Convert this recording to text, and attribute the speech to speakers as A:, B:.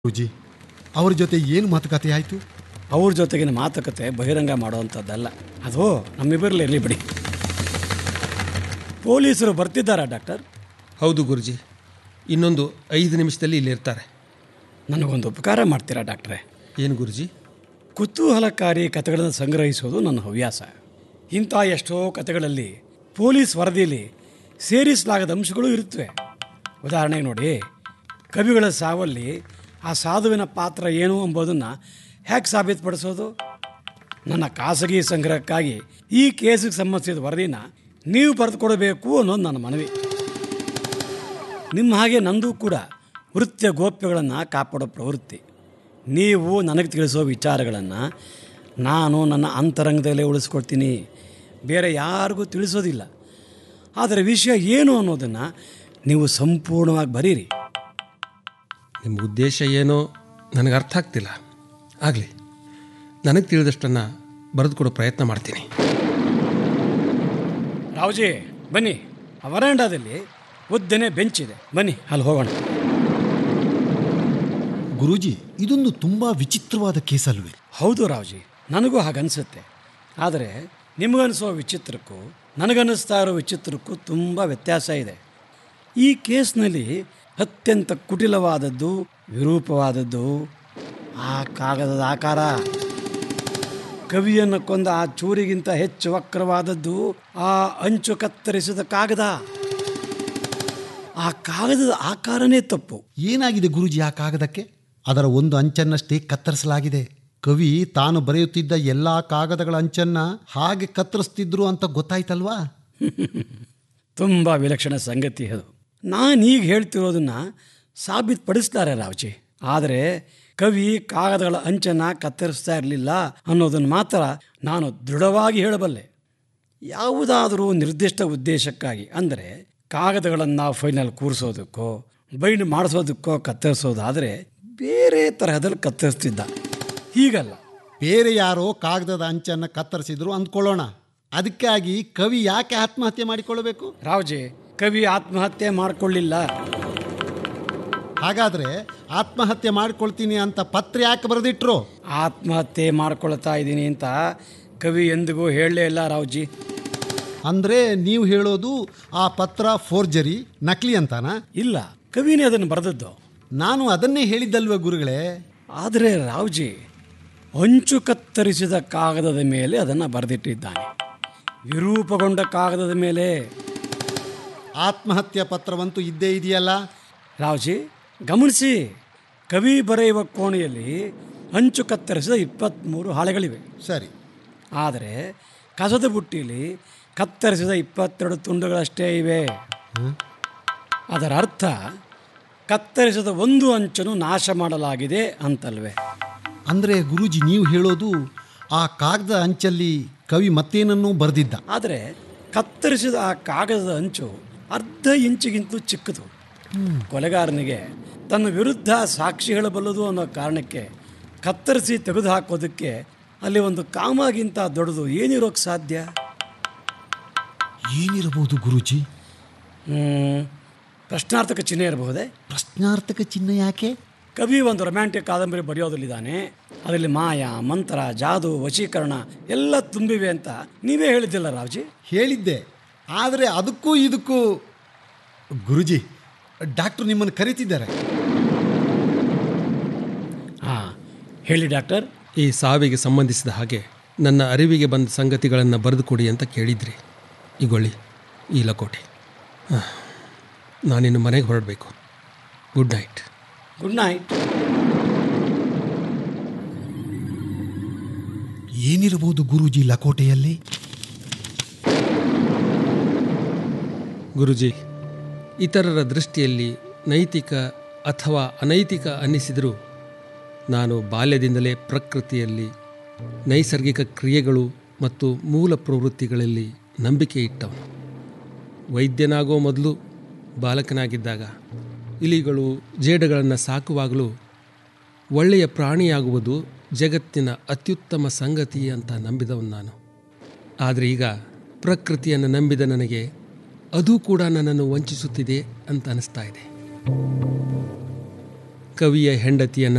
A: ಗುರುಜಿ ಅವ್ರ ಜೊತೆ ಏನು ಮಾತುಕತೆ ಆಯಿತು
B: ಅವ್ರ ಜೊತೆಗಿನ ಮಾತುಕತೆ ಬಹಿರಂಗ ಮಾಡುವಂಥದ್ದಲ್ಲ ಅದು ನಮ್ಮಿಬ್ಬರಲ್ಲಿ ಇರಲಿ ಬಿಡಿ ಪೊಲೀಸರು ಬರ್ತಿದ್ದಾರಾ ಡಾಕ್ಟರ್
C: ಹೌದು ಗುರುಜಿ ಇನ್ನೊಂದು ಐದು ನಿಮಿಷದಲ್ಲಿ ಇಲ್ಲಿರ್ತಾರೆ
B: ನನಗೊಂದು ಉಪಕಾರ ಮಾಡ್ತೀರಾ ಡಾಕ್ಟ್ರೇ
C: ಏನು ಗುರುಜಿ
B: ಕುತೂಹಲಕಾರಿ ಕಥೆಗಳನ್ನು ಸಂಗ್ರಹಿಸೋದು ನನ್ನ ಹವ್ಯಾಸ ಇಂಥ ಎಷ್ಟೋ ಕಥೆಗಳಲ್ಲಿ ಪೊಲೀಸ್ ವರದಿಯಲ್ಲಿ ಸೇರಿಸಲಾಗದ ಅಂಶಗಳು ಇರುತ್ತವೆ ಉದಾಹರಣೆಗೆ ನೋಡಿ ಕವಿಗಳ ಸಾವಲ್ಲಿ ಆ ಸಾಧುವಿನ ಪಾತ್ರ ಏನು ಎಂಬುದನ್ನು ಹೇಗೆ ಸಾಬೀತುಪಡಿಸೋದು ನನ್ನ ಖಾಸಗಿ ಸಂಗ್ರಹಕ್ಕಾಗಿ ಈ ಕೇಸಿಗೆ ಸಂಬಂಧಿಸಿದ ವರದಿನ ನೀವು ಬರೆದುಕೊಡಬೇಕು ಅನ್ನೋದು ನನ್ನ ಮನವಿ ನಿಮ್ಮ ಹಾಗೆ ನಂದು ಕೂಡ ವೃತ್ತಿಯ ಗೋಪ್ಯಗಳನ್ನು ಕಾಪಾಡೋ ಪ್ರವೃತ್ತಿ ನೀವು ನನಗೆ ತಿಳಿಸೋ ವಿಚಾರಗಳನ್ನು ನಾನು ನನ್ನ ಅಂತರಂಗದಲ್ಲೇ ಉಳಿಸ್ಕೊಳ್ತೀನಿ ಬೇರೆ ಯಾರಿಗೂ ತಿಳಿಸೋದಿಲ್ಲ ಆದರೆ ವಿಷಯ ಏನು ಅನ್ನೋದನ್ನು ನೀವು ಸಂಪೂರ್ಣವಾಗಿ ಬರೀರಿ
C: ನಿಮ್ಮ ಉದ್ದೇಶ ಏನೋ ನನಗೆ ಅರ್ಥ ಆಗ್ತಿಲ್ಲ ಆಗಲಿ ನನಗೆ ತಿಳಿದಷ್ಟನ್ನು ಬರೆದು ಕೊಡೋ ಪ್ರಯತ್ನ ಮಾಡ್ತೀನಿ
B: ರಾವ್ಜಿ ಬನ್ನಿ ಆ ವರಾಂಡಾದಲ್ಲಿ ಉದ್ದನೆ ಬೆಂಚ್ ಇದೆ ಬನ್ನಿ ಅಲ್ಲಿ ಹೋಗೋಣ
A: ಗುರೂಜಿ ಇದೊಂದು ತುಂಬ ವಿಚಿತ್ರವಾದ ಕೇಸಲ್ವೇ
B: ಹೌದು ರಾವ್ಜಿ ನನಗೂ ಹಾಗನ್ಸುತ್ತೆ ಆದರೆ ನಿಮಗನ್ನಿಸೋ ವಿಚಿತ್ರಕ್ಕೂ ನನಗನ್ನಿಸ್ತಾ ಇರೋ ವಿಚಿತ್ರಕ್ಕೂ ತುಂಬ ವ್ಯತ್ಯಾಸ ಇದೆ ಈ ಕೇಸ್ನಲ್ಲಿ ಅತ್ಯಂತ ಕುಟಿಲವಾದದ್ದು ವಿರೂಪವಾದದ್ದು ಆ ಕಾಗದದ ಆಕಾರ ಕವಿಯನ್ನು ಕೊಂದ ಆ ಚೂರಿಗಿಂತ ಹೆಚ್ಚು ವಕ್ರವಾದದ್ದು ಆ ಅಂಚು ಕತ್ತರಿಸಿದ ಕಾಗದ ಆ ಕಾಗದದ ಆಕಾರನೇ ತಪ್ಪು
A: ಏನಾಗಿದೆ ಗುರೂಜಿ ಆ ಕಾಗದಕ್ಕೆ ಅದರ ಒಂದು ಅಂಚನ್ನಷ್ಟೇ ಕತ್ತರಿಸಲಾಗಿದೆ ಕವಿ ತಾನು ಬರೆಯುತ್ತಿದ್ದ ಎಲ್ಲ ಕಾಗದಗಳ ಅಂಚನ್ನ ಹಾಗೆ ಕತ್ತರಿಸ್ತಿದ್ರು ಅಂತ ಗೊತ್ತಾಯ್ತಲ್ವಾ
B: ತುಂಬ ವಿಲಕ್ಷಣ ಸಂಗತಿ ಅದು ನಾನೀಗ ಹೇಳ್ತಿರೋದನ್ನ ಸಾಬೀತುಪಡಿಸ್ತಾರೆ ರಾವ್ಜಿ ಆದರೆ ಕವಿ ಕಾಗದಗಳ ಅಂಚನ್ನು ಕತ್ತರಿಸ್ತಾ ಇರಲಿಲ್ಲ ಅನ್ನೋದನ್ನು ಮಾತ್ರ ನಾನು ದೃಢವಾಗಿ ಹೇಳಬಲ್ಲೆ ಯಾವುದಾದರೂ ನಿರ್ದಿಷ್ಟ ಉದ್ದೇಶಕ್ಕಾಗಿ ಅಂದರೆ ಕಾಗದಗಳನ್ನು ಫೈನಲ್ ಕೂರಿಸೋದಕ್ಕೋ ಬೈಂಡ್ ಮಾಡಿಸೋದಕ್ಕೋ ಕತ್ತರಿಸೋದಾದರೆ ಬೇರೆ ತರಹದಲ್ಲಿ ಕತ್ತರಿಸ್ತಿದ್ದ ಹೀಗಲ್ಲ
A: ಬೇರೆ ಯಾರೋ ಕಾಗದದ ಅಂಚನ್ನ ಕತ್ತರಿಸಿದ್ರು ಅಂದ್ಕೊಳ್ಳೋಣ ಅದಕ್ಕಾಗಿ ಕವಿ ಯಾಕೆ ಆತ್ಮಹತ್ಯೆ ಮಾಡಿಕೊಳ್ಳಬೇಕು
B: ರಾವ್ಜಿ ಕವಿ ಆತ್ಮಹತ್ಯೆ ಮಾಡಿಕೊಳ್ಳಿಲ್ಲ
A: ಹಾಗಾದ್ರೆ ಆತ್ಮಹತ್ಯೆ ಮಾಡ್ಕೊಳ್ತೀನಿ ಅಂತ ಪತ್ರ ಯಾಕೆ ಬರೆದಿಟ್ರು
B: ಆತ್ಮಹತ್ಯೆ ಮಾಡ್ಕೊಳ್ತಾ ಇದ್ದೀನಿ ಅಂತ ಕವಿ ಎಂದಿಗೂ ಹೇಳಲೇ ಇಲ್ಲ ರಾವ್ಜಿ
A: ಅಂದ್ರೆ ನೀವು ಹೇಳೋದು ಆ ಪತ್ರ ಫೋರ್ಜರಿ ನಕಲಿ ಅಂತಾನಾ
B: ಇಲ್ಲ ಕವಿನೇ ಅದನ್ನು ಬರೆದದ್ದು
A: ನಾನು ಅದನ್ನೇ ಹೇಳಿದ್ದಲ್ವೇ ಗುರುಗಳೇ
B: ಆದರೆ ರಾವ್ಜಿ ಅಂಚು ಕತ್ತರಿಸಿದ ಕಾಗದದ ಮೇಲೆ ಅದನ್ನು ಬರೆದಿಟ್ಟಿದ್ದಾನೆ ವಿರೂಪಗೊಂಡ ಕಾಗದದ ಮೇಲೆ
A: ಆತ್ಮಹತ್ಯೆ ಪತ್ರವಂತೂ ಇದ್ದೇ ಇದೆಯಲ್ಲ
B: ರಾವ್ಜಿ ಗಮನಿಸಿ ಕವಿ ಬರೆಯುವ ಕೋಣೆಯಲ್ಲಿ ಅಂಚು ಕತ್ತರಿಸಿದ ಇಪ್ಪತ್ತ್ಮೂರು ಹಾಳೆಗಳಿವೆ
A: ಸರಿ
B: ಆದರೆ ಕಸದ ಬುಟ್ಟಿಲಿ ಕತ್ತರಿಸಿದ ಇಪ್ಪತ್ತೆರಡು ತುಂಡುಗಳಷ್ಟೇ ಇವೆ ಅದರ ಅರ್ಥ ಕತ್ತರಿಸಿದ ಒಂದು ಅಂಚನ್ನು ನಾಶ ಮಾಡಲಾಗಿದೆ ಅಂತಲ್ವೇ
A: ಅಂದ್ರೆ ಗುರೂಜಿ ನೀವು ಹೇಳೋದು ಆ ಕಾಗದ ಅಂಚಲ್ಲಿ ಕವಿ ಮತ್ತೇನನ್ನೂ ಬರೆದಿದ್ದ
B: ಆದರೆ ಕತ್ತರಿಸಿದ ಆ ಕಾಗದದ ಅಂಚು ಅರ್ಧ ಇಂಚಿಗಿಂತಲೂ ಚಿಕ್ಕದು ಕೊಲೆಗಾರನಿಗೆ ತನ್ನ ವಿರುದ್ಧ ಸಾಕ್ಷಿ ಹೇಳಬಲ್ಲದು ಅನ್ನೋ ಕಾರಣಕ್ಕೆ ಕತ್ತರಿಸಿ ತೆಗೆದು ಹಾಕೋದಕ್ಕೆ ಅಲ್ಲಿ ಒಂದು ಕಾಮಾಗಿಂತ ದೊಡ್ಡದು ಏನಿರೋಕ್ಕೆ ಸಾಧ್ಯ
A: ಏನಿರಬಹುದು ಗುರೂಜಿ
B: ಹ್ಮ್, ಪ್ರಶ್ನಾರ್ಥಕ ಚಿಹ್ನೆ ಇರಬಹುದೇ
A: ಪ್ರಶ್ನಾರ್ಥಕ ಚಿಹ್ನೆ ಯಾಕೆ
B: ಕವಿ ಒಂದು ರೊಮ್ಯಾಂಟಿಕ್ ಕಾದಂಬರಿ ಬರೆಯೋದಲ್ಲಿದ್ದಾನೆ ಅದರಲ್ಲಿ ಮಾಯ ಮಂತ್ರ ಜಾದು ವಶೀಕರಣ ಎಲ್ಲ ತುಂಬಿವೆ ಅಂತ ನೀವೇ ಹೇಳಿದ್ದಿಲ್ಲ ರಾವ್ಜಿ
A: ಹೇಳಿದ್ದೆ ಆದರೆ ಅದಕ್ಕೂ ಇದಕ್ಕೂ ಗುರುಜಿ ಡಾಕ್ಟ್ರು ನಿಮ್ಮನ್ನು ಕರೀತಿದ್ದಾರೆ
B: ಹಾಂ ಹೇಳಿ ಡಾಕ್ಟರ್
C: ಈ ಸಾವಿಗೆ ಸಂಬಂಧಿಸಿದ ಹಾಗೆ ನನ್ನ ಅರಿವಿಗೆ ಬಂದ ಸಂಗತಿಗಳನ್ನು ಬರೆದು ಕೊಡಿ ಅಂತ ಕೇಳಿದ್ರಿ ಈಗೊಳ್ಳಿ ಈ ಲಕೋಟೆ ಆಹ್, ನಾನಿನ್ನು ಮನೆಗೆ ಹೊರಡಬೇಕು ಗುಡ್ ನೈಟ್
B: ಗುಡ್ ನೈಟ್
A: ಏನಿರಬಹುದು ಗುರೂಜಿ ಲಕೋಟೆಯಲ್ಲಿ
C: ಗುರುಜಿ ಇತರರ ದೃಷ್ಟಿಯಲ್ಲಿ ನೈತಿಕ ಅಥವಾ ಅನೈತಿಕ ಅನ್ನಿಸಿದರೂ ನಾನು ಬಾಲ್ಯದಿಂದಲೇ ಪ್ರಕೃತಿಯಲ್ಲಿ ನೈಸರ್ಗಿಕ ಕ್ರಿಯೆಗಳು ಮತ್ತು ಮೂಲ ಪ್ರವೃತ್ತಿಗಳಲ್ಲಿ ನಂಬಿಕೆ ಇಟ್ಟವನು ವೈದ್ಯನಾಗೋ ಮೊದಲು ಬಾಲಕನಾಗಿದ್ದಾಗ ಇಲಿಗಳು ಜೇಡಗಳನ್ನು ಸಾಕುವಾಗಲೂ ಒಳ್ಳೆಯ ಪ್ರಾಣಿಯಾಗುವುದು ಜಗತ್ತಿನ ಅತ್ಯುತ್ತಮ ಸಂಗತಿ ಅಂತ ನಂಬಿದವನು ನಾನು ಆದರೆ ಈಗ ಪ್ರಕೃತಿಯನ್ನು ನಂಬಿದ ನನಗೆ ಅದು ಕೂಡ ನನ್ನನ್ನು ವಂಚಿಸುತ್ತಿದೆ ಅಂತ ಅನಿಸ್ತಾ ಇದೆ ಕವಿಯ ಹೆಂಡತಿಯನ್ನು